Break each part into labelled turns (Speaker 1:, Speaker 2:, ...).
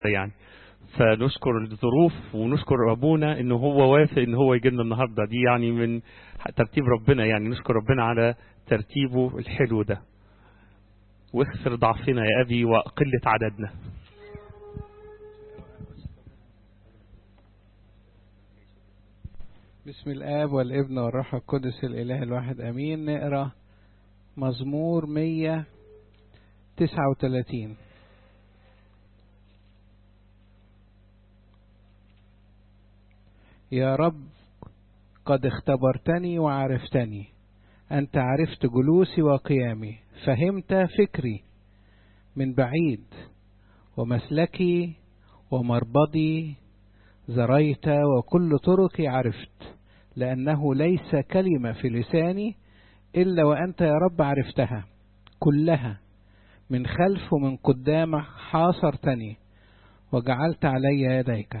Speaker 1: يعني فنشكر الظروف ونشكر ابونا ان هو وافق ان هو يجي لنا النهارده دي يعني من ترتيب ربنا يعني نشكر ربنا على ترتيبه الحلو ده واغفر ضعفنا يا ابي وقله عددنا
Speaker 2: بسم الآب والابن والروح القدس الإله الواحد أمين نقرأ مزمور 139 يا رب قد اختبرتني وعرفتني أنت عرفت جلوسي وقيامي فهمت فكري من بعيد ومسلكي ومربضي زريت وكل طرقي عرفت لأنه ليس كلمة في لساني إلا وأنت يا رب عرفتها كلها من خلف ومن قدام حاصرتني وجعلت علي يديك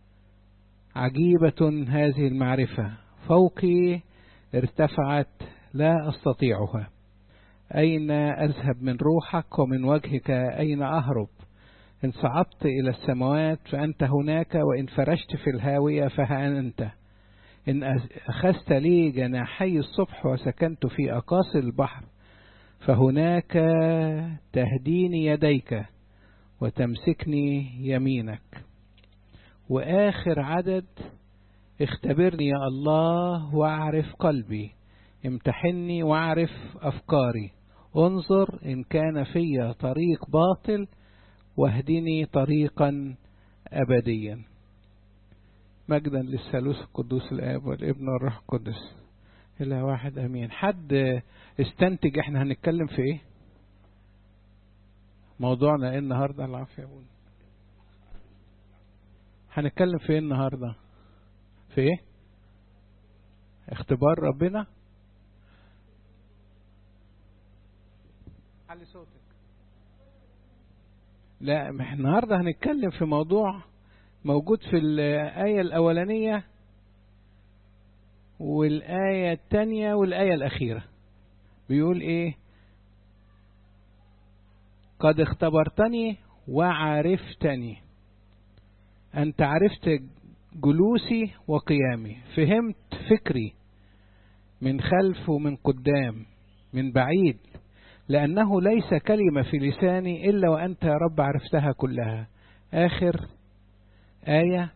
Speaker 2: عجيبة هذه المعرفة فوقي ارتفعت لا أستطيعها أين أذهب من روحك ومن وجهك أين أهرب إن صعدت إلى السماوات فأنت هناك وإن فرشت في الهاوية فها أنت إن أخذت لي جناحي الصبح وسكنت في أقاصي البحر فهناك تهديني يديك وتمسكني يمينك وآخر عدد اختبرني يا الله واعرف قلبي امتحني واعرف أفكاري انظر إن كان في طريق باطل واهدني طريقا أبديا مجدا للثالوث القدوس الآب والابن والروح القدس إلى واحد أمين حد استنتج احنا هنتكلم في ايه موضوعنا ايه النهاردة العافية أبونا هنتكلم في ايه النهاردة في ايه اختبار ربنا علي صوتك لا احنا النهارده هنتكلم في موضوع موجود في الآية الأولانية والآية الثانية والآية الأخيرة بيقول إيه قد اختبرتني وعرفتني أنت عرفت جلوسي وقيامي فهمت فكري من خلف ومن قدام من بعيد لأنه ليس كلمة في لساني إلا وأنت يا رب عرفتها كلها آخر آية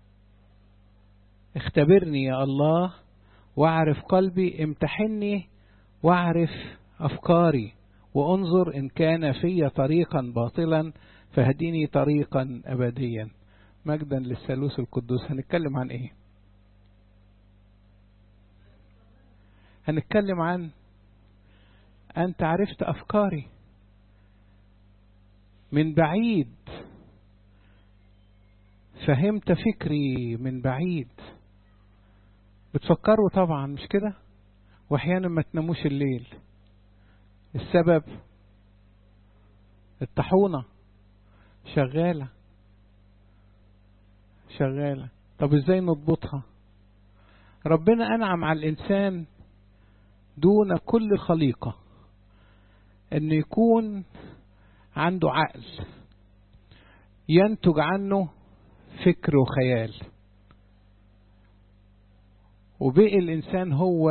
Speaker 2: اختبرني يا الله واعرف قلبي امتحني واعرف أفكاري وانظر إن كان في طريقا باطلا فهديني طريقا أبديا مجدا للثالوث القدوس هنتكلم عن ايه هنتكلم عن أنت عرفت أفكاري من بعيد فهمت فكري من بعيد بتفكروا طبعا مش كده واحيانا ما تناموش الليل السبب الطاحونه شغاله شغاله طب ازاي نضبطها ربنا انعم على الانسان دون كل خليقه ان يكون عنده عقل ينتج عنه فكر وخيال وبقي الإنسان هو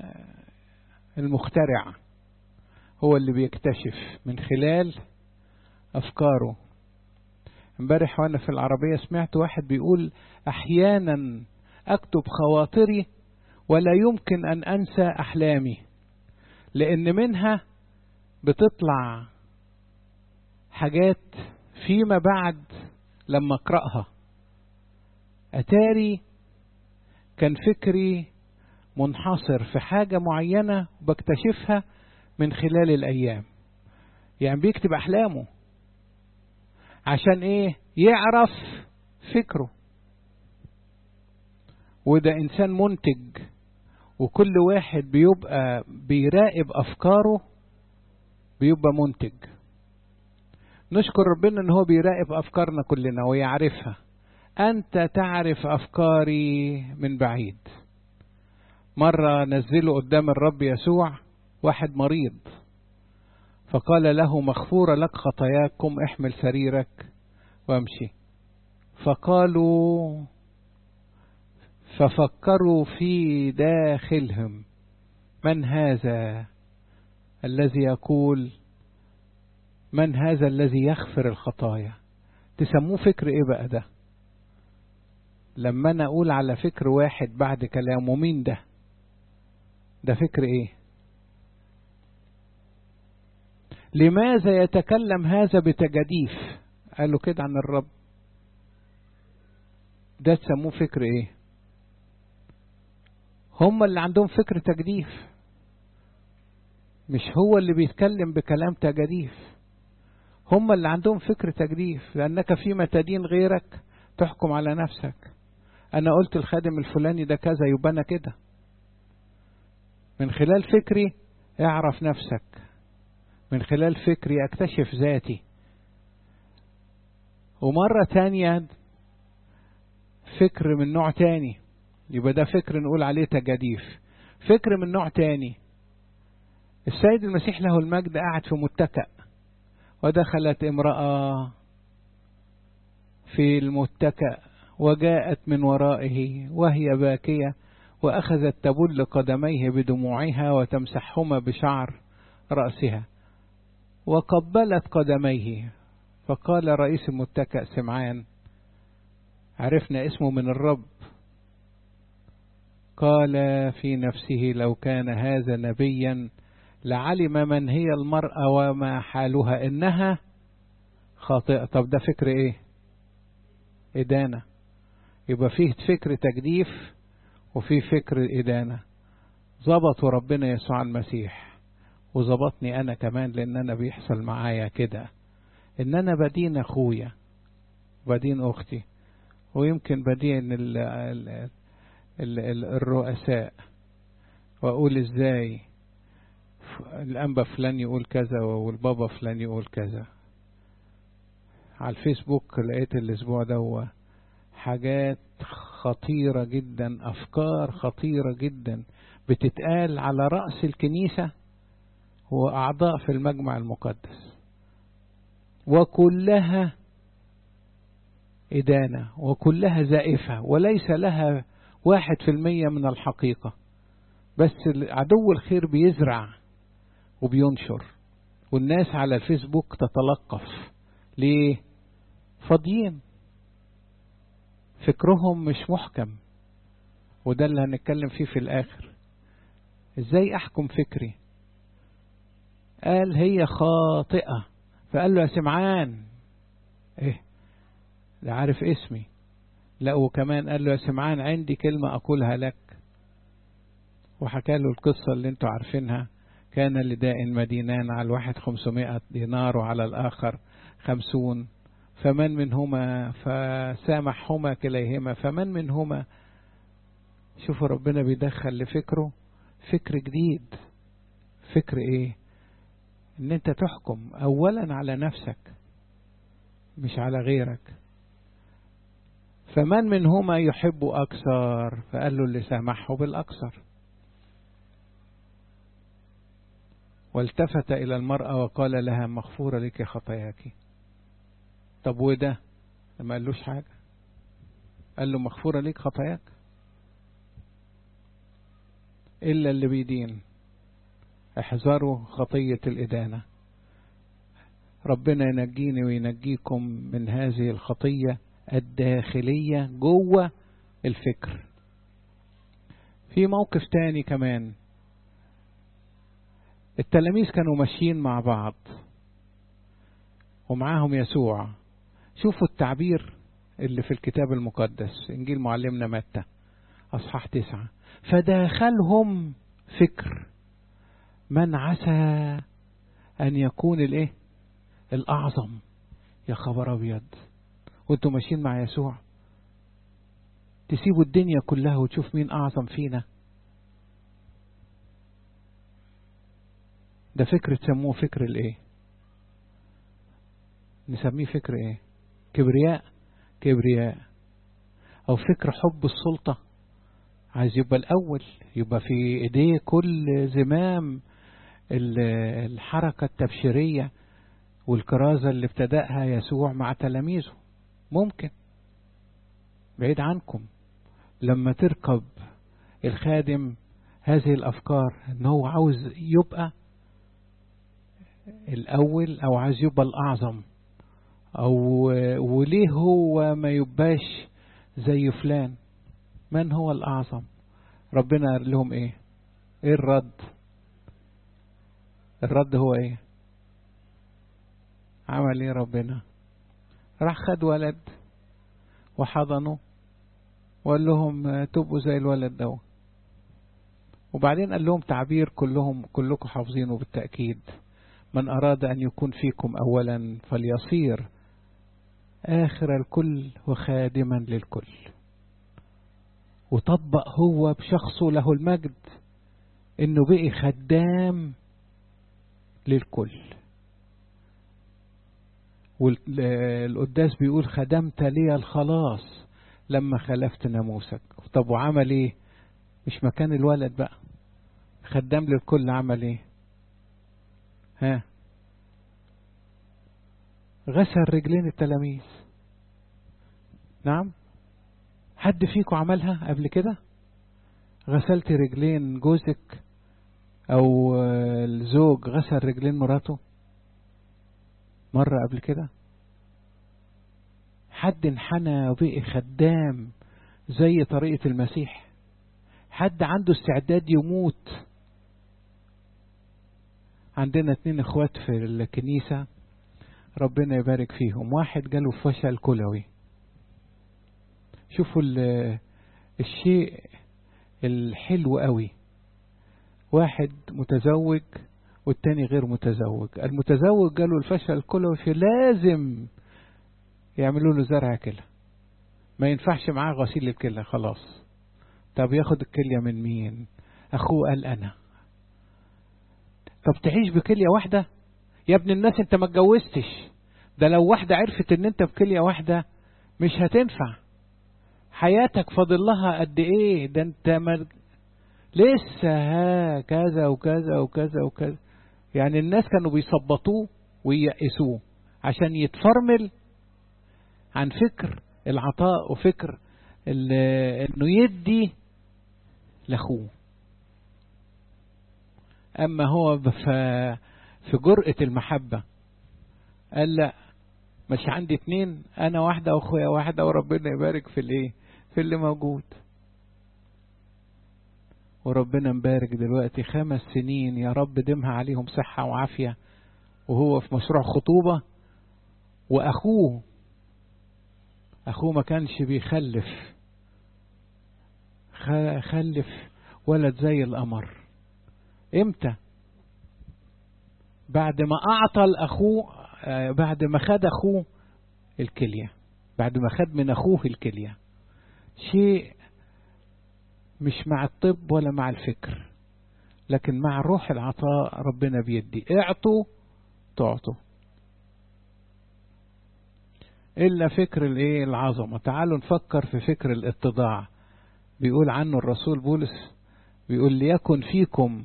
Speaker 2: المخترع هو اللي بيكتشف من خلال أفكاره امبارح وانا في العربية سمعت واحد بيقول أحيانا أكتب خواطري ولا يمكن أن أنسى أحلامي لأن منها بتطلع حاجات فيما بعد لما أقرأها أتاري كان فكري منحصر في حاجة معينة بكتشفها من خلال الأيام يعني بيكتب أحلامه عشان إيه يعرف فكره وده إنسان منتج وكل واحد بيبقى بيراقب أفكاره بيبقى منتج نشكر ربنا ان هو بيراقب افكارنا كلنا ويعرفها انت تعرف افكاري من بعيد مره نزله قدام الرب يسوع واحد مريض فقال له مغفورة لك خطاياكم احمل سريرك وامشي فقالوا ففكروا في داخلهم من هذا الذي يقول من هذا الذي يغفر الخطايا تسموه فكر ايه بقى ده لما انا اقول على فكر واحد بعد كلامه مين ده ده فكر ايه لماذا يتكلم هذا بتجديف قالوا كده عن الرب ده تسموه فكر ايه هم اللي عندهم فكر تجديف مش هو اللي بيتكلم بكلام تجديف هم اللي عندهم فكر تجديف لأنك فيما تدين غيرك تحكم على نفسك أنا قلت الخادم الفلاني ده كذا يبقى أنا كده من خلال فكري اعرف نفسك من خلال فكري اكتشف ذاتي ومرة تانية فكر من نوع تاني يبقى ده فكر نقول عليه تجاديف فكر من نوع تاني السيد المسيح له المجد قاعد في متكأ ودخلت امرأة في المتكأ وجاءت من ورائه وهي باكية وأخذت تبل قدميه بدموعها وتمسحهما بشعر رأسها وقبلت قدميه فقال رئيس المتكأ سمعان عرفنا اسمه من الرب قال في نفسه لو كان هذا نبيا لعلم من هي المرأة وما حالها إنها خاطئة طب ده فكر إيه إدانة يبقى فيه فكر تجديف وفيه فكر إدانة ظبطوا ربنا يسوع المسيح وظبطني أنا كمان لأن أنا بيحصل معايا كده إن أنا بدين أخويا بدين أختي ويمكن بدين ال ال ال ال الرؤساء وأقول إزاي الأنبا فلان يقول كذا والبابا فلان يقول كذا على الفيسبوك لقيت الأسبوع ده حاجات خطيرة جدا أفكار خطيرة جدا بتتقال على رأس الكنيسة وأعضاء في المجمع المقدس وكلها إدانة وكلها زائفة وليس لها واحد في المية من الحقيقة بس عدو الخير بيزرع وبينشر والناس على الفيسبوك تتلقف ليه فاضيين فكرهم مش محكم وده اللي هنتكلم فيه في الآخر ازاي احكم فكري قال هي خاطئة فقال له يا سمعان ايه لا عارف اسمي لا وكمان قال له يا سمعان عندي كلمة أقولها لك وحكى له القصة اللي انتوا عارفينها كان لداء مدينان على الواحد خمسمائة دينار وعلى الآخر خمسون فمن منهما فسامحهما كليهما فمن منهما شوفوا ربنا بيدخل لفكره فكر جديد فكر ايه ان انت تحكم اولا على نفسك مش على غيرك فمن منهما يحب اكثر فقال له اللي سامحه بالاكثر والتفت الى المراه وقال لها مغفوره لك خطاياك طب وده ما قالوش حاجه قال له مغفوره لك خطاياك إلا اللي بيدين احذروا خطية الإدانة ربنا ينجيني وينجيكم من هذه الخطية الداخلية جوه الفكر في موقف تاني كمان التلاميذ كانوا ماشيين مع بعض ومعاهم يسوع شوفوا التعبير اللي في الكتاب المقدس إنجيل معلمنا متى أصحاح تسعة فداخلهم فكر من عسى أن يكون الإيه الأعظم يا خبر أبيض وانتوا ماشيين مع يسوع تسيبوا الدنيا كلها وتشوف مين أعظم فينا ده فكر تسموه فكر الإيه نسميه فكر إيه كبرياء كبرياء أو فكر حب السلطة عايز يبقى الأول يبقى في إيديه كل زمام الحركة التبشيرية والكرازة اللي ابتدأها يسوع مع تلاميذه ممكن بعيد عنكم لما تركب الخادم هذه الأفكار ان هو عاوز يبقى الأول أو عايز يبقى الأعظم أو وليه هو ما يبقاش زي فلان من هو الأعظم ربنا قال لهم إيه إيه الرد الرد هو إيه عمل إيه ربنا راح خد ولد وحضنه وقال لهم تبقوا زي الولد ده وبعدين قال لهم تعبير كلهم كلكم حافظينه بالتأكيد من أراد أن يكون فيكم أولا فليصير آخر الكل وخادما للكل وطبق هو بشخصه له المجد انه بقي خدام للكل والقداس بيقول خدمت لي الخلاص لما خلفت ناموسك طب وعمل ايه مش مكان الولد بقى خدام للكل عمل ايه ها غسل رجلين التلاميذ نعم حد فيكم عملها قبل كده غسلت رجلين جوزك او الزوج غسل رجلين مراته مرة قبل كده حد انحنى وبقي خدام زي طريقة المسيح حد عنده استعداد يموت عندنا اتنين اخوات في الكنيسة ربنا يبارك فيهم واحد جاله فشل كلوي شوفوا الشيء الحلو قوي واحد متزوج والتاني غير متزوج المتزوج جاله الفشل الكلوي لازم يعملوا له زرع كلى ما ينفعش معاه غسيل الكلى خلاص طب ياخد الكلية من مين اخوه قال انا طب تعيش بكلية واحدة يا ابن الناس انت ما اتجوزتش ده لو واحدة عرفت ان انت بكلية واحدة مش هتنفع حياتك فاضل لها قد ايه ده انت ما لسه ها كذا وكذا وكذا وكذا يعني الناس كانوا بيصبطوه وييأسوه عشان يتفرمل عن فكر العطاء وفكر انه يدي لاخوه اما هو في جرأة المحبة قال لا مش عندي اتنين انا واحدة واخويا واحدة وربنا يبارك في الايه في اللي موجود وربنا مبارك دلوقتي خمس سنين يا رب دمها عليهم صحة وعافية وهو في مشروع خطوبة واخوه اخوه ما كانش بيخلف خلف ولد زي القمر امتى بعد ما اعطى الاخوه بعد ما خد اخوه الكليه بعد ما خد من اخوه الكليه شيء مش مع الطب ولا مع الفكر لكن مع روح العطاء ربنا بيدي اعطوا تعطوا الا فكر الايه العظمه تعالوا نفكر في فكر الاتضاع بيقول عنه الرسول بولس بيقول ليكن فيكم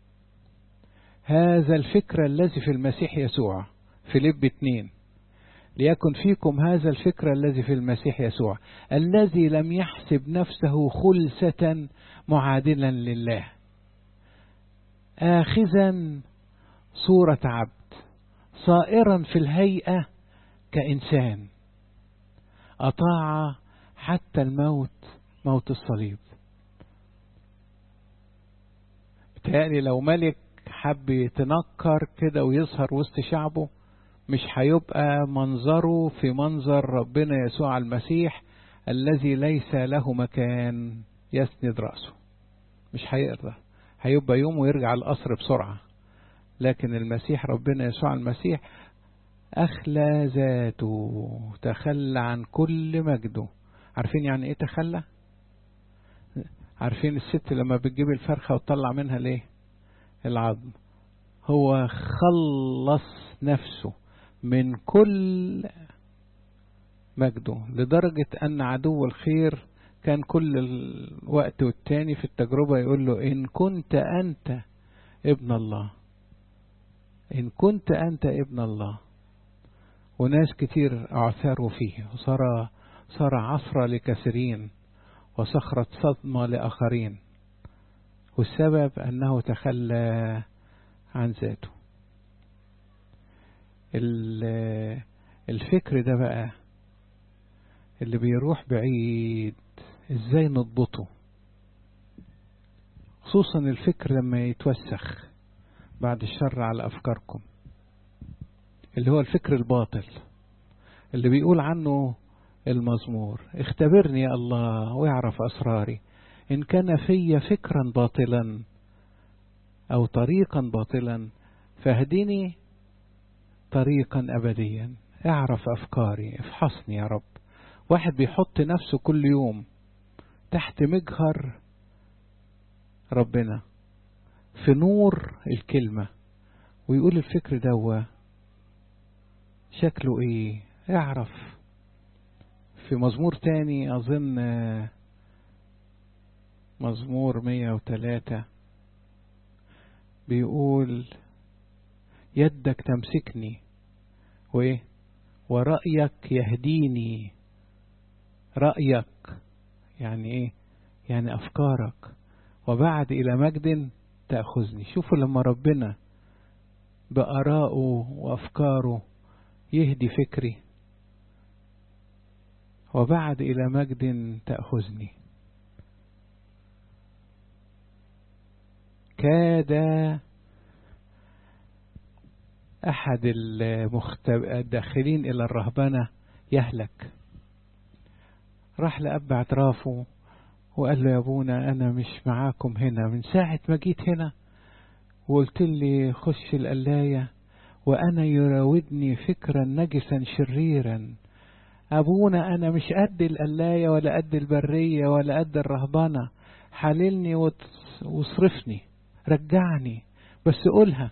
Speaker 2: هذا الفكر الذي في المسيح يسوع في لب اتنين ليكن فيكم هذا الفكر الذي في المسيح يسوع الذي لم يحسب نفسه خلسة معادلا لله آخذا صورة عبد صائرا في الهيئة كإنسان أطاع حتى الموت موت الصليب بتهيألي لو ملك حب يتنكر كده ويظهر وسط شعبه مش هيبقى منظره في منظر ربنا يسوع المسيح الذي ليس له مكان يسند رأسه مش هيقدر هيبقى يوم ويرجع القصر بسرعة لكن المسيح ربنا يسوع المسيح أخلى ذاته تخلى عن كل مجده عارفين يعني ايه تخلى عارفين الست لما بتجيب الفرخة وتطلع منها ليه العظم هو خلص نفسه من كل مجده لدرجة أن عدو الخير كان كل الوقت والتاني في التجربة يقول له إن كنت أنت ابن الله إن كنت أنت ابن الله وناس كتير أعثروا فيه وصار صار عصرة لكثيرين وصخرة صدمة لآخرين والسبب أنه تخلى عن ذاته الفكر ده بقى اللي بيروح بعيد ازاي نضبطه خصوصا الفكر لما يتوسخ بعد الشر على أفكاركم اللي هو الفكر الباطل اللي بيقول عنه المزمور اختبرني يا الله واعرف أسراري إن كان في فكرا باطلا أو طريقا باطلا فاهدني طريقا أبديا اعرف أفكاري افحصني يا رب واحد بيحط نفسه كل يوم تحت مجهر ربنا في نور الكلمة ويقول الفكر دوا شكله ايه اعرف في مزمور تاني اظن مزمور مية وتلاتة بيقول يدك تمسكني وايه ورأيك يهديني رأيك يعني ايه يعني افكارك وبعد الى مجد تأخذني شوفوا لما ربنا بآرائه وأفكاره يهدي فكري وبعد إلى مجد تأخذني كاد أحد المختب... الداخلين إلى الرهبنة يهلك راح لأب اعترافه وقال له يا ابونا أنا مش معاكم هنا من ساعة ما جيت هنا وقلت لي خش القلاية وأنا يراودني فكرا نجسا شريرا أبونا أنا مش قد القلاية ولا قد البرية ولا قد الرهبنة حللني واصرفني رجعني بس قولها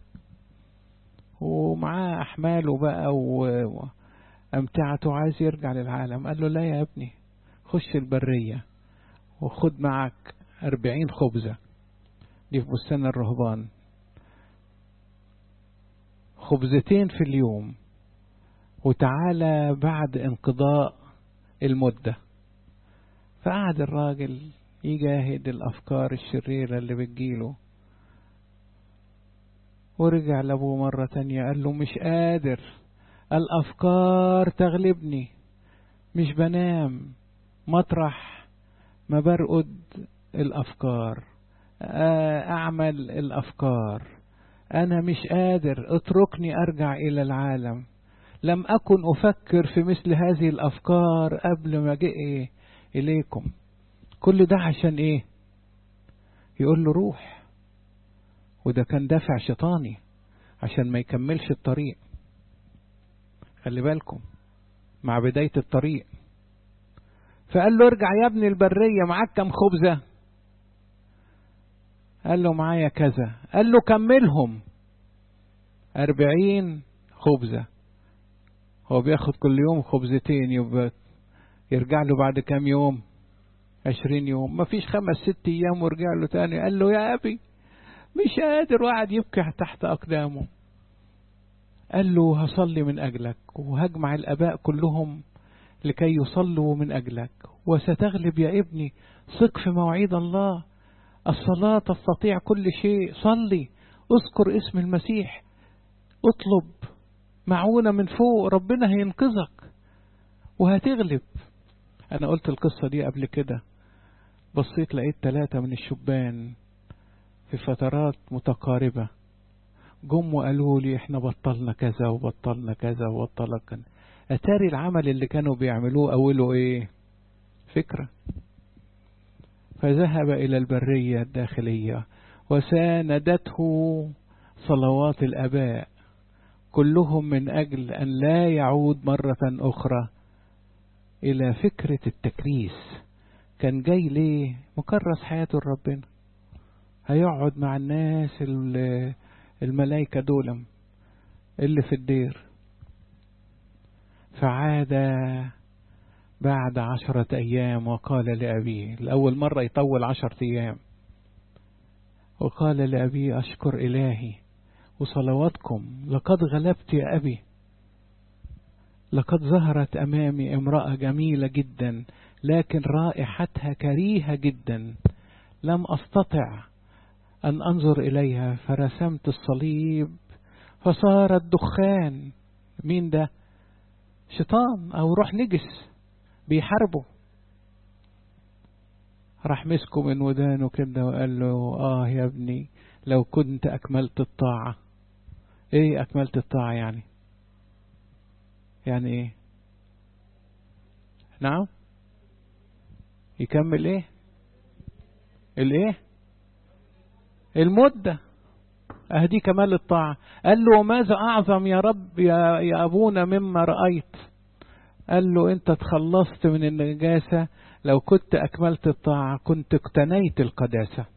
Speaker 2: ومعاه أحماله بقى وأمتعته عايز يرجع للعالم قال له لا يا ابني خش البرية وخد معك أربعين خبزة دي في بستان الرهبان خبزتين في اليوم وتعالى بعد انقضاء المدة فقعد الراجل يجاهد الأفكار الشريرة اللي بتجيله ورجع لأبوه مرة تانية قال له مش قادر الأفكار تغلبني مش بنام مطرح ما برقد الأفكار أعمل الأفكار أنا مش قادر اتركني أرجع إلى العالم لم أكن أفكر في مثل هذه الأفكار قبل ما جئ إليكم كل ده عشان إيه يقول له روح وده كان دافع شيطاني عشان ما يكملش الطريق خلي بالكم مع بداية الطريق فقال له ارجع يا ابن البرية معاك كم خبزة قال له معايا كذا قال له كملهم أربعين خبزة هو بياخد كل يوم خبزتين يبقى يرجع له بعد كام يوم عشرين يوم ما فيش خمس ست ايام ورجع له تاني قال له يا ابي مش قادر وقعد يبكي تحت اقدامه قال له هصلي من اجلك وهجمع الاباء كلهم لكي يصلوا من اجلك وستغلب يا ابني ثق في مواعيد الله الصلاة تستطيع كل شيء صلي اذكر اسم المسيح اطلب معونة من فوق ربنا هينقذك وهتغلب انا قلت القصة دي قبل كده بصيت لقيت ثلاثة من الشبان في فترات متقاربة جم وقالوا لي احنا بطلنا كذا وبطلنا كذا وبطلنا كذا اتاري العمل اللي كانوا بيعملوه اوله ايه فكرة فذهب الى البرية الداخلية وساندته صلوات الاباء كلهم من اجل ان لا يعود مرة اخرى الى فكرة التكريس كان جاي ليه مكرس حياته لربنا هيقعد مع الناس الملائكة دول اللي في الدير فعاد بعد عشرة أيام وقال لأبيه الأول مرة يطول عشرة أيام وقال لأبيه أشكر إلهي وصلواتكم لقد غلبت يا أبي لقد ظهرت أمامي امرأة جميلة جدا لكن رائحتها كريهة جدا لم أستطع أن أنظر إليها فرسمت الصليب فصارت دخان مين ده شيطان أو روح نجس بيحاربه راح مسكه من ودانه كده وقال له آه يا ابني لو كنت أكملت الطاعة إيه أكملت الطاعة يعني يعني إيه نعم يكمل إيه الإيه المدة أهدي كمال الطاعة قال له ماذا أعظم يا رب يا, يا أبونا مما رأيت قال له أنت تخلصت من النجاسة لو كنت أكملت الطاعة كنت اقتنيت القداسة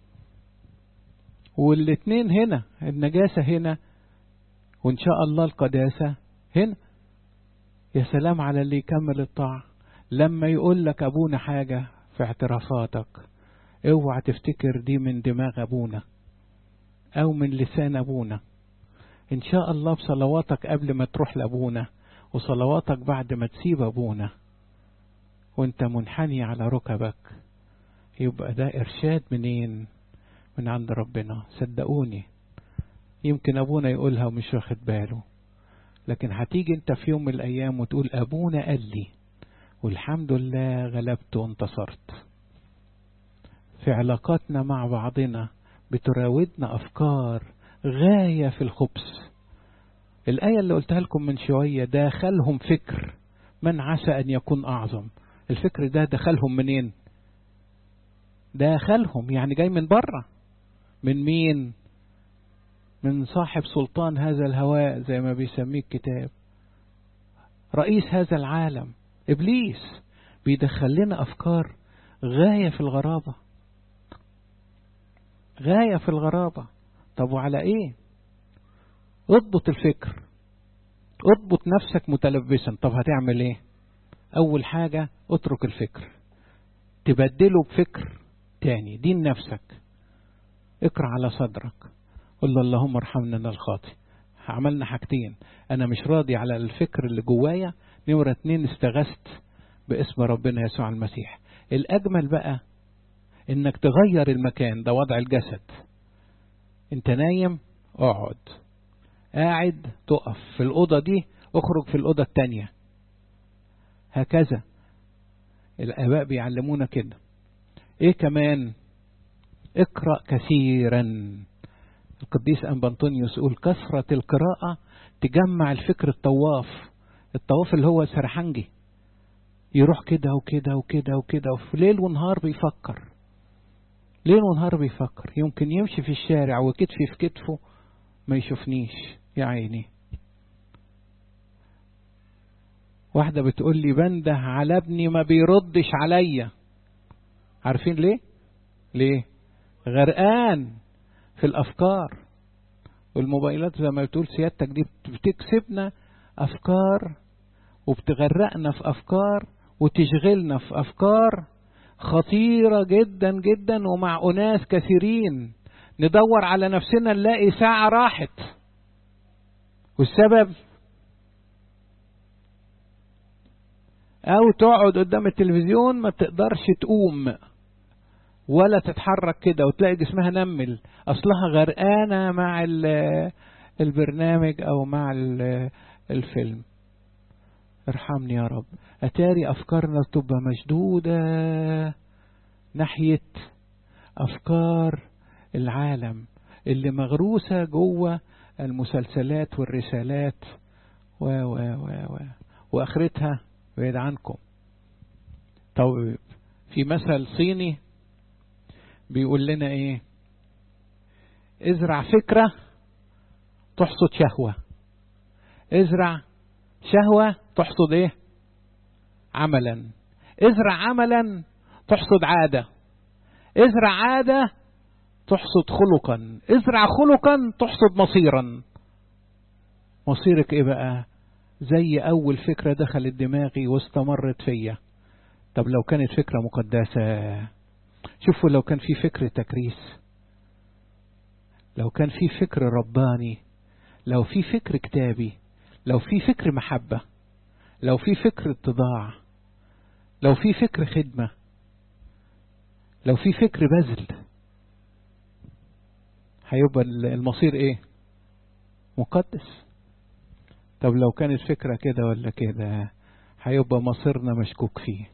Speaker 2: والاتنين هنا النجاسة هنا وإن شاء الله القداسة هنا يا سلام على اللي يكمل الطاعة لما يقول لك أبونا حاجة في اعترافاتك اوعى تفتكر دي من دماغ أبونا أو من لسان أبونا إن شاء الله بصلواتك قبل ما تروح لأبونا وصلواتك بعد ما تسيب أبونا وانت منحني على ركبك يبقى ده إرشاد منين من عند ربنا صدقوني يمكن أبونا يقولها ومش واخد باله لكن هتيجي انت في يوم من الأيام وتقول أبونا قال لي والحمد لله غلبت وانتصرت في علاقاتنا مع بعضنا بتراودنا أفكار غاية في الخبث الآية اللي قلتها لكم من شوية داخلهم فكر من عسى أن يكون أعظم الفكر ده دخلهم منين داخلهم يعني جاي من بره من مين من صاحب سلطان هذا الهواء زي ما بيسميه الكتاب رئيس هذا العالم إبليس بيدخل لنا أفكار غاية في الغرابة غاية في الغرابة طب وعلى ايه اضبط الفكر اضبط نفسك متلبسا طب هتعمل ايه اول حاجة اترك الفكر تبدله بفكر تاني دين نفسك اقرأ على صدرك قل له اللهم ارحمنا انا الخاطئ عملنا حاجتين انا مش راضي على الفكر اللي جوايا نمرة اتنين استغثت باسم ربنا يسوع المسيح الاجمل بقى انك تغير المكان ده وضع الجسد انت نايم اقعد قاعد تقف في الأوضة دي اخرج في الأوضة التانية هكذا الآباء بيعلمونا كده ايه كمان اقرأ كثيرا القديس أنبنطونيوس يقول كثرة القراءة تجمع الفكر الطواف الطواف اللي هو سرحنجي يروح كده وكده وكده وكده وفي ليل ونهار بيفكر ليل ونهار بيفكر يمكن يمشي في الشارع وكتفي في كتفه ما يشوفنيش يا عيني واحدة بتقول لي بنده على ابني ما بيردش عليا عارفين ليه ليه غرقان في الافكار والموبايلات زي ما بتقول سيادتك دي بتكسبنا افكار وبتغرقنا في افكار وتشغلنا في افكار خطيرة جدا جدا ومع أناس كثيرين ندور على نفسنا نلاقي ساعة راحت والسبب أو تقعد قدام التلفزيون ما تقدرش تقوم ولا تتحرك كده وتلاقي جسمها نمل أصلها غرقانة مع البرنامج أو مع الفيلم ارحمني يا رب أتاري أفكارنا تبقى مشدودة ناحية أفكار العالم اللي مغروسة جوه المسلسلات والرسالات و و و و وآخرتها بعيد عنكم طب في مثل صيني بيقول لنا ايه ازرع فكرة تحصد شهوة ازرع شهوة تحصد ايه عملا ازرع عملا تحصد عادة ازرع عادة تحصد خلقا ازرع خلقا تحصد مصيرا مصيرك ايه بقى زي اول فكرة دخلت دماغي واستمرت فيا طب لو كانت فكرة مقدسة شوفوا لو كان في فكر تكريس لو كان في فكر رباني لو في فكر كتابي لو في فكر محبة لو في فكر اتضاع لو في فكر خدمة لو في فكر بذل هيبقى المصير ايه مقدس طب لو كانت فكرة كده ولا كده هيبقى مصيرنا مشكوك فيه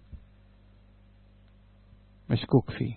Speaker 2: مشكوك فيه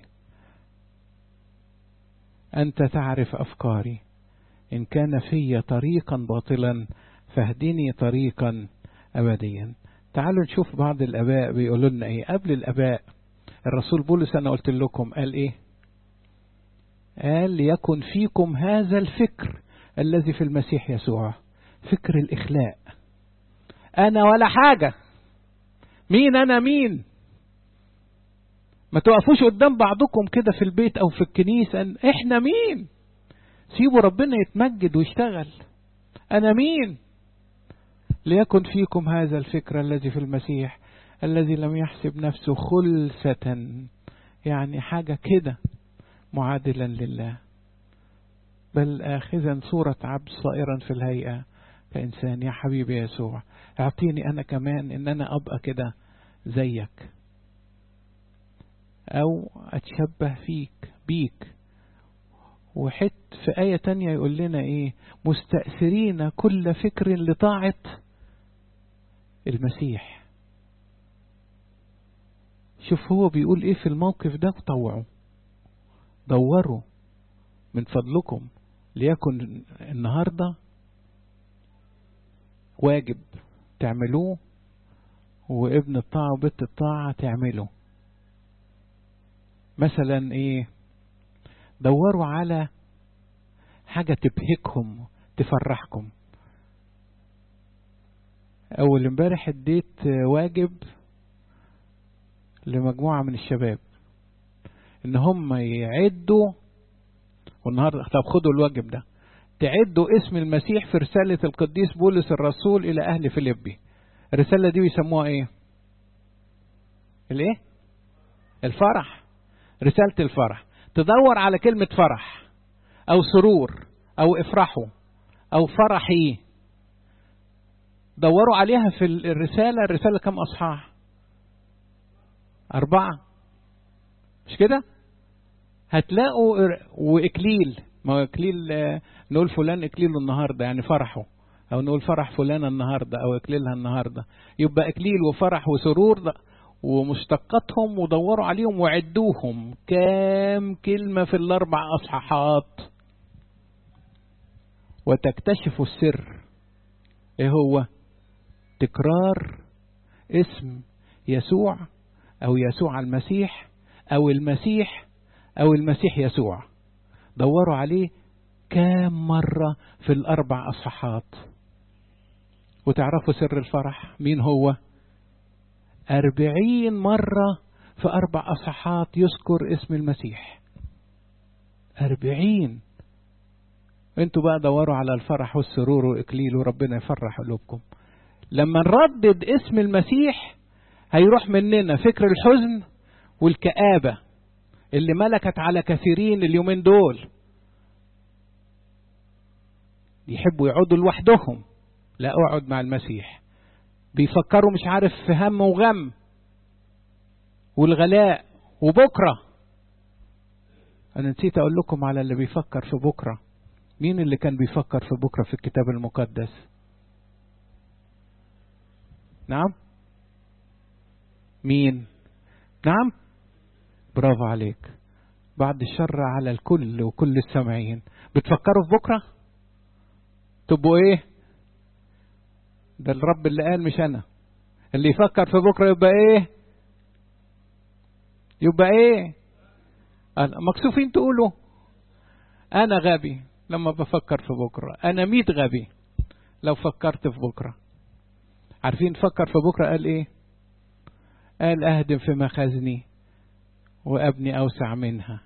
Speaker 2: أنت تعرف أفكاري إن كان في طريقا باطلا فاهدني طريقا أبديا تعالوا نشوف بعض الآباء بيقولوا لنا إيه قبل الآباء الرسول بولس أنا قلت لكم قال إيه قال ليكن فيكم هذا الفكر الذي في المسيح يسوع فكر الإخلاء أنا ولا حاجة مين أنا مين ما توقفوش قدام بعضكم كده في البيت أو في الكنيسة إحنا مين سيبوا ربنا يتمجد ويشتغل أنا مين ليكن فيكم هذا الفكر الذي في المسيح الذي لم يحسب نفسه خلسة يعني حاجة كده معادلا لله بل آخذا صورة عبد صائرا في الهيئة كإنسان يا حبيبي يسوع اعطيني أنا كمان إن أنا أبقى كده زيك أو أتشبه فيك بيك وحت في آية تانية يقول لنا إيه مستأثرين كل فكر لطاعة المسيح شوف هو بيقول إيه في الموقف ده طوعوا دوروا من فضلكم ليكن النهاردة واجب تعملوه وابن الطاعة وبنت الطاعة تعمله مثلا ايه دوروا على حاجة تبهجكم تفرحكم اول امبارح اديت واجب لمجموعة من الشباب ان هم يعدوا والنهارده طب خدوا الواجب ده تعدوا اسم المسيح في رسالة القديس بولس الرسول إلى أهل فيليبي الرسالة دي بيسموها إيه؟ الإيه؟ الفرح رسالة الفرح تدور على كلمة فرح أو سرور أو افرحوا أو فرحي دوروا عليها في الرسالة الرسالة كم أصحاح؟ أربعة مش كده؟ هتلاقوا وإكليل ما هو إكليل نقول فلان إكليله النهاردة يعني فرحه أو نقول فرح فلانة النهاردة أو إكليلها النهاردة يبقى إكليل وفرح وسرور ومشتقاتهم ودوروا عليهم وعدوهم كام كلمة في الأربع أصحاحات وتكتشفوا السر إيه هو تكرار اسم يسوع أو يسوع المسيح أو المسيح أو المسيح يسوع دوروا عليه كام مرة في الأربع أصحاحات وتعرفوا سر الفرح مين هو أربعين مرة في أربع أصحاحات يذكر اسم المسيح أربعين انتوا بقى دوروا على الفرح والسرور وإكليل وربنا يفرح قلوبكم لما نردد اسم المسيح هيروح مننا فكر الحزن والكآبة اللي ملكت على كثيرين اليومين دول يحبوا يقعدوا لوحدهم لا اقعد مع المسيح بيفكروا مش عارف في هم وغم والغلاء وبكرة أنا نسيت أقول لكم على اللي بيفكر في بكرة مين اللي كان بيفكر في بكرة في الكتاب المقدس نعم مين نعم برافو عليك بعد الشر على الكل وكل السامعين بتفكروا في بكرة تبقوا ايه ده الرب اللي قال مش انا اللي يفكر في بكرة يبقى ايه يبقى ايه مكسوفين تقولوا انا غبي لما بفكر في بكرة انا ميت غبي لو فكرت في بكرة عارفين فكر في بكرة قال ايه قال اهدم في مخازني وابني اوسع منها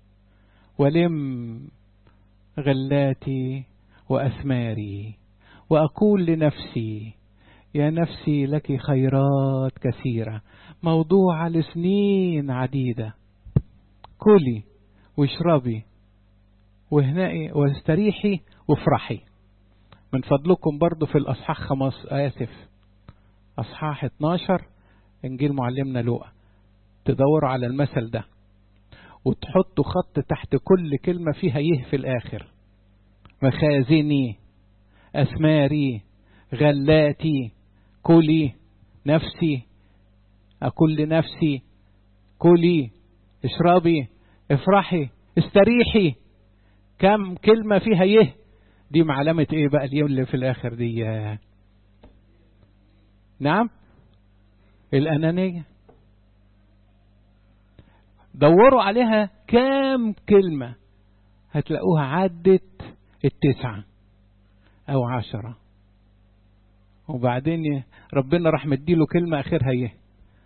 Speaker 2: ولم غلاتي واثماري واقول لنفسي يا نفسي لك خيرات كثيره موضوعه لسنين عديده كلي واشربي واهنئي واستريحي وافرحي من فضلكم برضو في الاصحاح خمس اسف أصحاح 12 إنجيل معلمنا لوقا تدوروا على المثل ده وتحطوا خط تحت كل كلمة فيها يه في الآخر مخازني أثماري غلاتي كلي نفسي أكل لنفسي كلي اشربي افرحي استريحي كم كلمة فيها يه دي معلمة ايه بقى اليوم اللي في الاخر دي نعم الانانية دوروا عليها كام كلمة هتلاقوها عدت التسعة او عشرة وبعدين ربنا راح مديله كلمة اخرها ايه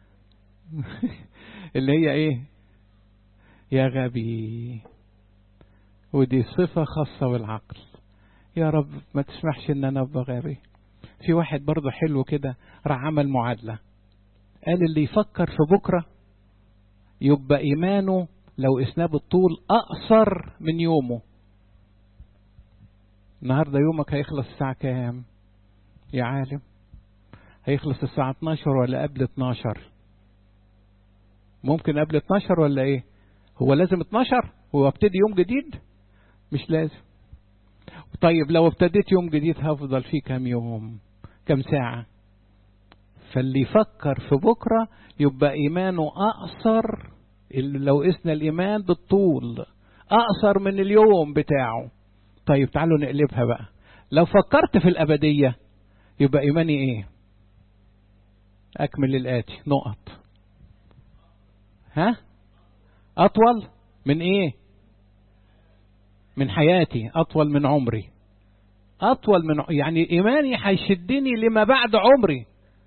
Speaker 2: اللي هي ايه يا غبي ودي صفة خاصة بالعقل يا رب ما تسمحش ان انا ابقى غبي في واحد برضه حلو كده راح عمل معادلة قال اللي يفكر في بكرة يبقى ايمانه لو اسناب الطول اقصر من يومه النهاردة يومك هيخلص الساعة كام يا عالم هيخلص الساعة 12 ولا قبل 12 ممكن قبل 12 ولا ايه هو لازم 12 هو ابتدي يوم جديد مش لازم طيب لو ابتديت يوم جديد هفضل فيه كام يوم كام ساعة فاللي يفكر في بكرة يبقى إيمانه أقصر لو قسنا الإيمان بالطول أقصر من اليوم بتاعه طيب تعالوا نقلبها بقى لو فكرت في الأبدية يبقى إيماني إيه أكمل الآتي نقط ها أطول من إيه من حياتي أطول من عمري أطول من يعني إيماني هيشدني لما بعد عمري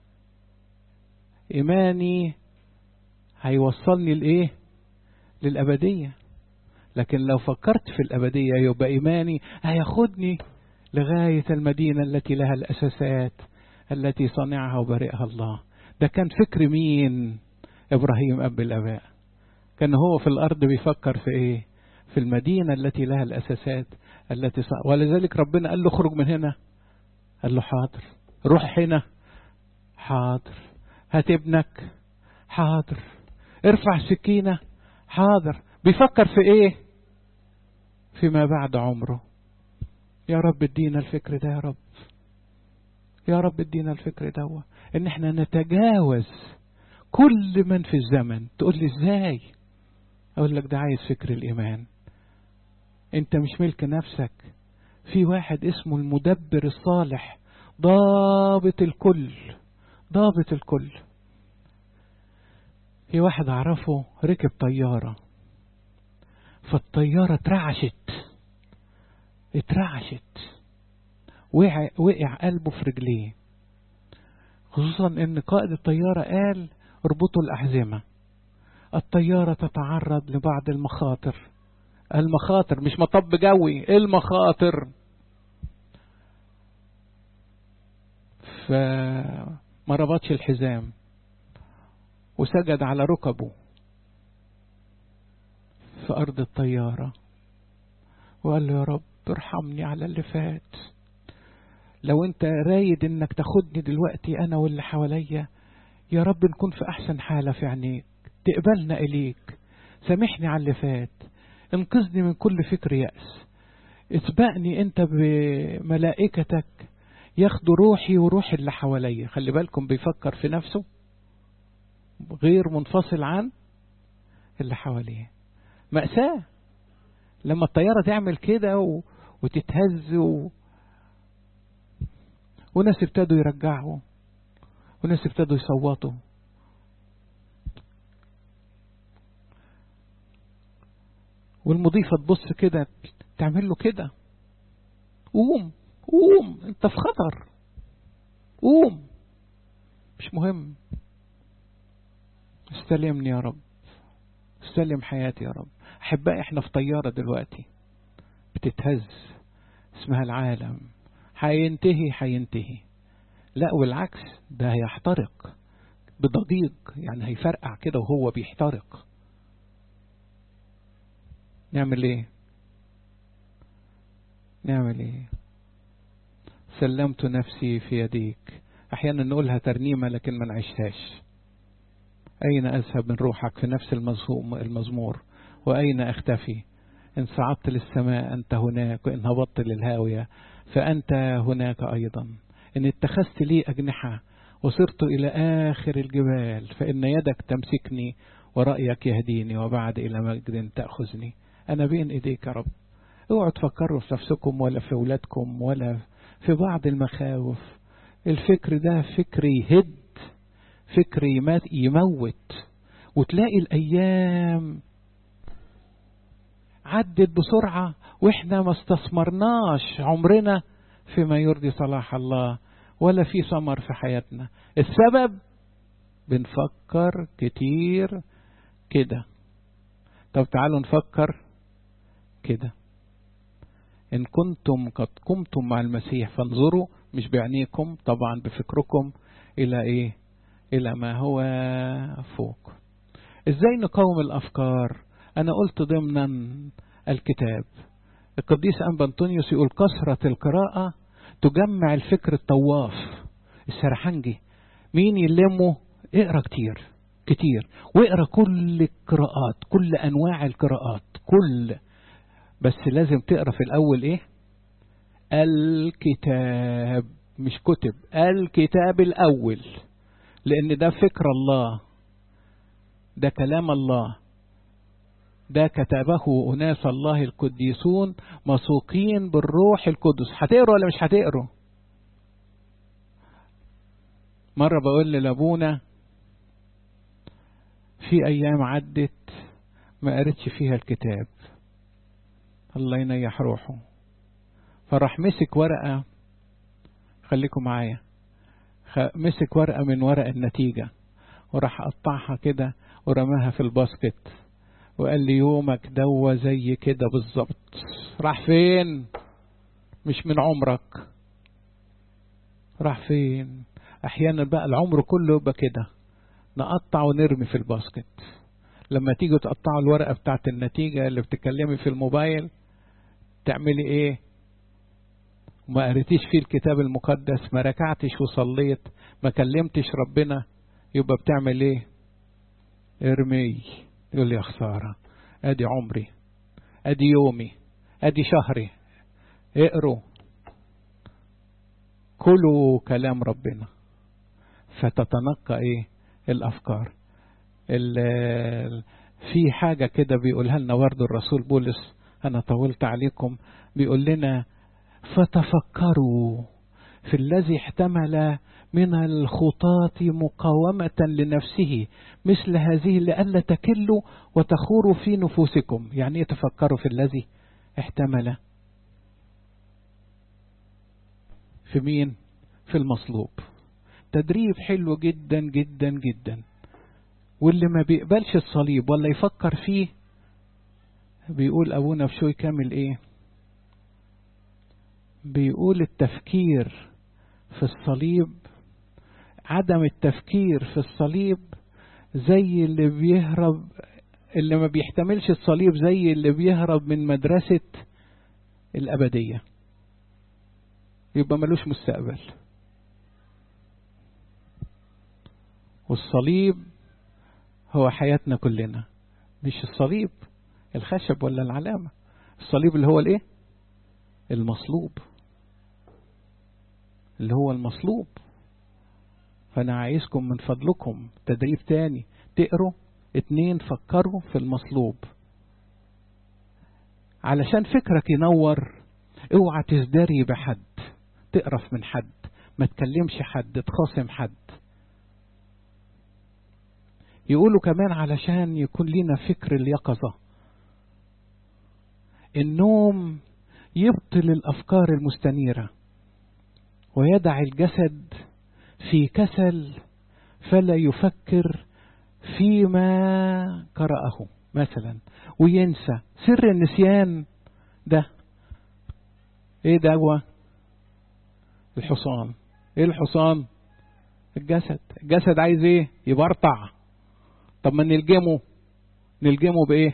Speaker 2: إيماني هيوصلني لإيه للأبدية لكن لو فكرت في الأبدية يبقى إيماني هياخدني لغاية المدينة التي لها الأساسات التي صنعها وبرئها الله ده كان فكر مين إبراهيم أب الآباء كان هو في الأرض بيفكر في إيه في المدينة التي لها الأساسات التي صنع ولذلك ربنا قال له اخرج من هنا قال له حاضر روح هنا حاضر هات ابنك حاضر ارفع سكينة حاضر بيفكر في ايه فيما بعد عمره يا رب ادينا الفكر ده يا رب يا رب ادينا الفكر ده ان احنا نتجاوز كل من في الزمن تقول لي ازاي اقول لك ده عايز فكر الايمان انت مش ملك نفسك في واحد اسمه المدبر الصالح ضابط الكل ضابط الكل في واحد اعرفه ركب طيارة فالطيارة اترعشت اترعشت وقع, وقع قلبه في رجليه خصوصا ان قائد الطيارة قال اربطوا الأحزمة الطيارة تتعرض لبعض المخاطر المخاطر مش مطب جوي المخاطر فما ربطش الحزام وسجد على ركبه في أرض الطيارة وقال له يا رب ارحمني على اللي فات لو انت رايد انك تاخدني دلوقتي انا واللي حواليا يا رب نكون في احسن حالة في عينيك تقبلنا اليك سامحني على اللي فات انقذني من كل فكر يأس اسبقني انت بملائكتك ياخدوا روحي وروح اللي حواليا خلي بالكم بيفكر في نفسه غير منفصل عن اللي حواليه مأساة لما الطيارة تعمل كده و... وتتهز و... وناس ابتدوا يرجعوا وناس ابتدوا يصوتوا والمضيفة تبص كده تعمل له كده قوم قوم انت في خطر قوم مش مهم استلمني يا رب استلم حياتي يا رب احبائي احنا في طيارة دلوقتي بتتهز اسمها العالم هينتهي هينتهي لا والعكس ده هيحترق بضجيج يعني هيفرقع كده وهو بيحترق نعمل ايه نعمل ايه سلمت نفسي في يديك أحيانا نقولها ترنيمة لكن ما نعيشهاش أين أذهب من روحك في نفس المزمور وأين أختفي إن صعدت للسماء أنت هناك وإن هبطت للهاوية فأنت هناك أيضا إن اتخذت لي أجنحة وصرت إلى آخر الجبال فإن يدك تمسكني ورأيك يهديني وبعد إلى مجد تأخذني أنا بين إيديك يا رب اوعوا تفكروا في نفسكم ولا في أولادكم ولا في بعض المخاوف الفكر ده فكر يهد فكر يموت وتلاقي الأيام عدت بسرعة وإحنا ما استثمرناش عمرنا فيما يرضي صلاح الله ولا في ثمر في حياتنا السبب بنفكر كتير كده طب تعالوا نفكر كده إن كنتم قد قمتم مع المسيح فانظروا مش بعينيكم طبعا بفكركم إلى إيه إلى ما هو فوق إزاي نقاوم الأفكار أنا قلت ضمنا الكتاب القديس أنبا أنطونيوس يقول كثرة القراءة تجمع الفكر الطواف السرحنجي مين يلمه اقرا كتير كتير واقرا كل القراءات كل انواع القراءات كل بس لازم تقرا في الاول ايه الكتاب مش كتب الكتاب الاول لان ده فكر الله ده كلام الله ده كتبه أناس الله القديسون مسوقين بالروح القدس هتقروا ولا مش هتقروا مرة بقول لأبونا في أيام عدت ما قريتش فيها الكتاب الله ينيح روحه فراح مسك ورقة خليكم معايا مسك ورقة من ورق النتيجة وراح قطعها كده ورماها في الباسكت وقال لي يومك دوا زي كده بالظبط راح فين مش من عمرك راح فين احيانا بقى العمر كله يبقى كده نقطع ونرمي في الباسكت لما تيجوا تقطعوا الورقة بتاعت النتيجة اللي بتتكلمي في الموبايل تعملي ايه ما قريتيش فيه الكتاب المقدس ما ركعتش وصليت ما كلمتش ربنا يبقى بتعمل ايه ارمي يقول لي يا خسارة ادي عمري ادي يومي ادي شهري اقروا كلوا كلام ربنا فتتنقى ايه الافكار في حاجة كده بيقولها لنا برضه الرسول بولس انا طولت عليكم بيقول لنا فتفكروا في الذي احتمل من الخطاة مقاومة لنفسه مثل هذه لئلا تكلوا وتخوروا في نفوسكم يعني ايه تفكروا في الذي احتمل في مين في المصلوب تدريب حلو جدا جدا جدا واللي ما بيقبلش الصليب ولا يفكر فيه بيقول ابونا في شوي كامل ايه بيقول التفكير في الصليب عدم التفكير في الصليب زي اللي بيهرب اللي ما بيحتملش الصليب زي اللي بيهرب من مدرسة الأبدية يبقى ملوش مستقبل والصليب هو حياتنا كلنا مش الصليب الخشب ولا العلامة الصليب اللي هو الايه المصلوب اللي هو المصلوب فأنا عايزكم من فضلكم تدريب تاني تقروا اتنين فكروا في المصلوب علشان فكرك ينور اوعى تزدري بحد تقرف من حد ما تكلمش حد تخاصم حد يقولوا كمان علشان يكون لنا فكر اليقظة النوم يبطل الأفكار المستنيرة ويدع الجسد في كسل فلا يفكر فيما قرأه مثلا وينسى سر النسيان ده ايه ده هو الحصان ايه الحصان الجسد الجسد عايز ايه يبرطع طب ما نلجمه نلجمه بايه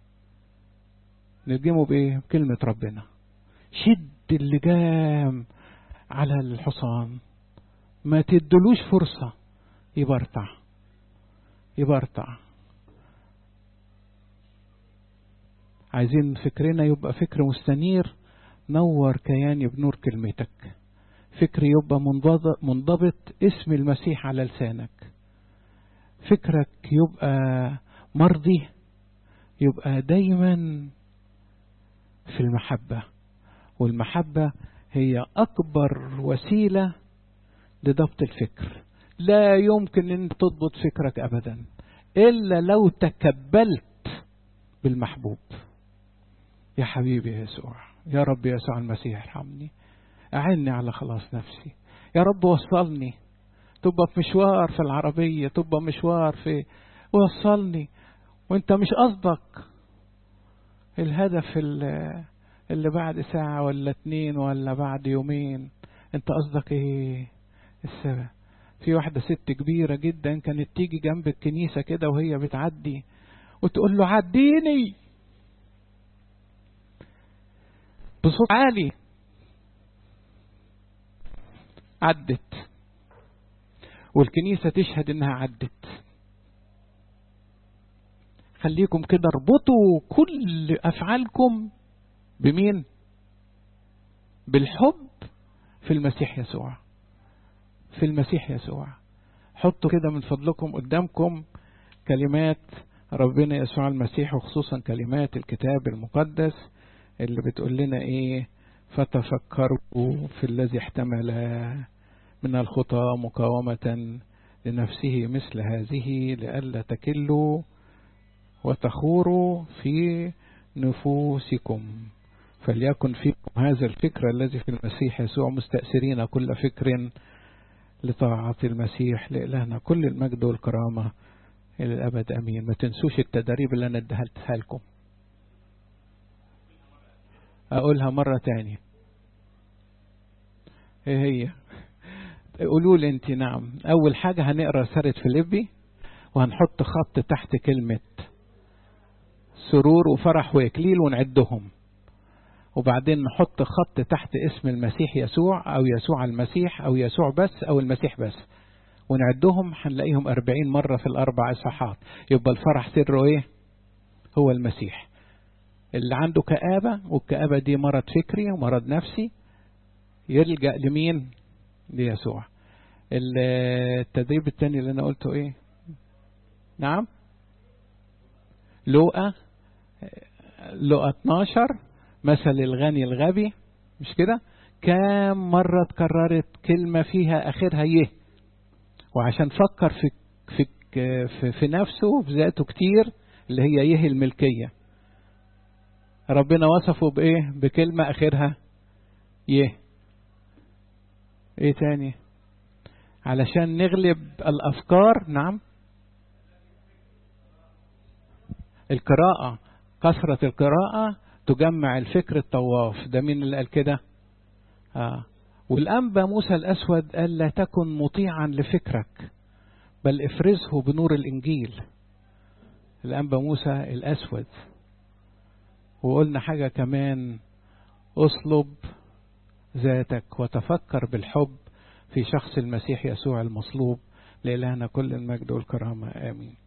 Speaker 2: نلجمه بايه بكلمة ربنا شد اللجام على الحصان ما تدلوش فرصة يبرطع يبرطع عايزين فكرنا يبقى فكر مستنير نور كياني بنور كلمتك فكر يبقى منضبط اسم المسيح على لسانك فكرك يبقى مرضي يبقى دايما في المحبة والمحبة هي أكبر وسيلة لضبط الفكر لا يمكن أن تضبط فكرك أبدا إلا لو تكبلت بالمحبوب يا حبيبي يسوع يا رب يسوع المسيح ارحمني أعني على خلاص نفسي يا رب وصلني تبقى في مشوار في العربية تبقى مشوار في وصلني وانت مش قصدك الهدف اللي بعد ساعة ولا اتنين ولا بعد يومين انت قصدك ايه السبب في واحدة ست كبيرة جدا كانت تيجي جنب الكنيسة كده وهي بتعدي وتقول له عديني بصوت عالي عدت والكنيسة تشهد انها عدت خليكم كده اربطوا كل افعالكم بمين بالحب في المسيح يسوع في المسيح يسوع حطوا كده من فضلكم قدامكم كلمات ربنا يسوع المسيح وخصوصا كلمات الكتاب المقدس اللي بتقول لنا ايه فتفكروا في الذي احتمل من الخطى مقاومة لنفسه مثل هذه لئلا تكلوا وتخوروا في نفوسكم فليكن فيكم هذا الفكر الذي في المسيح يسوع مستأثرين كل فكر لطاعة المسيح لإلهنا كل المجد والكرامة إلى الأبد أمين ما تنسوش التدريب اللي أنا اديتها لكم أقولها مرة تاني إيه هي قولوا لي أنت نعم أول حاجة هنقرأ سارة فيليبي وهنحط خط تحت كلمة سرور وفرح وإكليل ونعدهم وبعدين نحط خط تحت اسم المسيح يسوع أو يسوع المسيح أو يسوع بس أو المسيح بس ونعدهم هنلاقيهم أربعين مرة في الأربع إصحاحات يبقى الفرح سره إيه هو المسيح اللي عنده كآبة والكآبة دي مرض فكري ومرض نفسي يلجأ لمين ليسوع التدريب الثاني اللي أنا قلته إيه نعم لوقا لوقا 12 مثل الغني الغبي مش كده كام مرة اتكررت كلمة فيها آخرها يه وعشان فكر في في في, في نفسه في ذاته كتير اللي هي يه الملكية ربنا وصفه بإيه بكلمة آخرها يه إيه تاني علشان نغلب الأفكار نعم القراءة كثرة القراءة تجمع الفكر الطواف ده مين اللي قال كده آه. والأنبا موسى الأسود قال لا تكن مطيعا لفكرك بل افرزه بنور الإنجيل الأنبا موسى الأسود وقلنا حاجة كمان اصلب ذاتك وتفكر بالحب في شخص المسيح يسوع المصلوب لإلهنا كل المجد والكرامة آمين